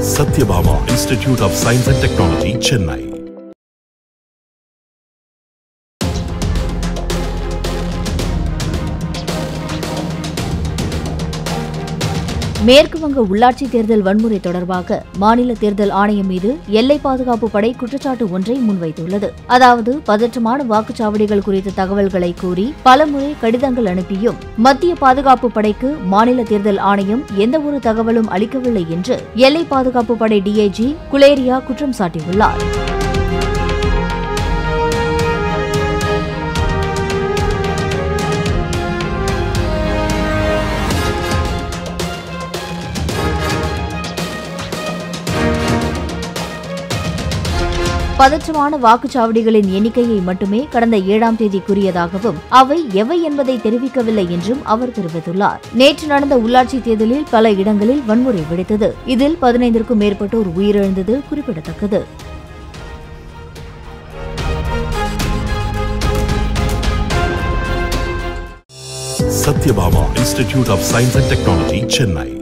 Satyabama Institute of Science and Technology, Chennai. மேற்கு வங்க உள்ளாட்சி தேர்தல் வன்முறை தொடர்பாக மாநில தேர்தல் ஆணையம் மீது எல்லை பாதுகாப்பு படை குற்றச்சாட்டு ஒன்றை முன்வைத்துள்ளது அதாவது பதற்றமான வாக்குச்சாவடிகள் குறித்த தகவல்களை கூறி பலமுறை கடிதங்கள் அனுப்பியும் மத்திய பாதுகாப்பு படைக்கு மாநில தேர்தல் ஆணையம் எந்தவொரு தகவலும் அளிக்கவில்லை என்று எல்லை பாதுகாப்பு படை டிஐஜி குலேரியா குற்றம் சாட்டியுள்ளார் பதற்றமான வாக்குச்சாவடிகளின் எண்ணிக்கையை மட்டுமே கடந்த ஏழாம் தேதி கூறியதாகவும் அவை எவை என்பதை தெரிவிக்கவில்லை என்றும் அவர் தெரிவித்துள்ளார் நேற்று நடந்த உள்ளாட்சி தேர்தலில் பல இடங்களில் வன்முறை வெடித்தது இதில் பதினைந்திற்கும் மேற்பட்டோர் உயிரிழந்தது குறிப்பிடத்தக்கது Satyabama Institute of Science and Technology, Chennai.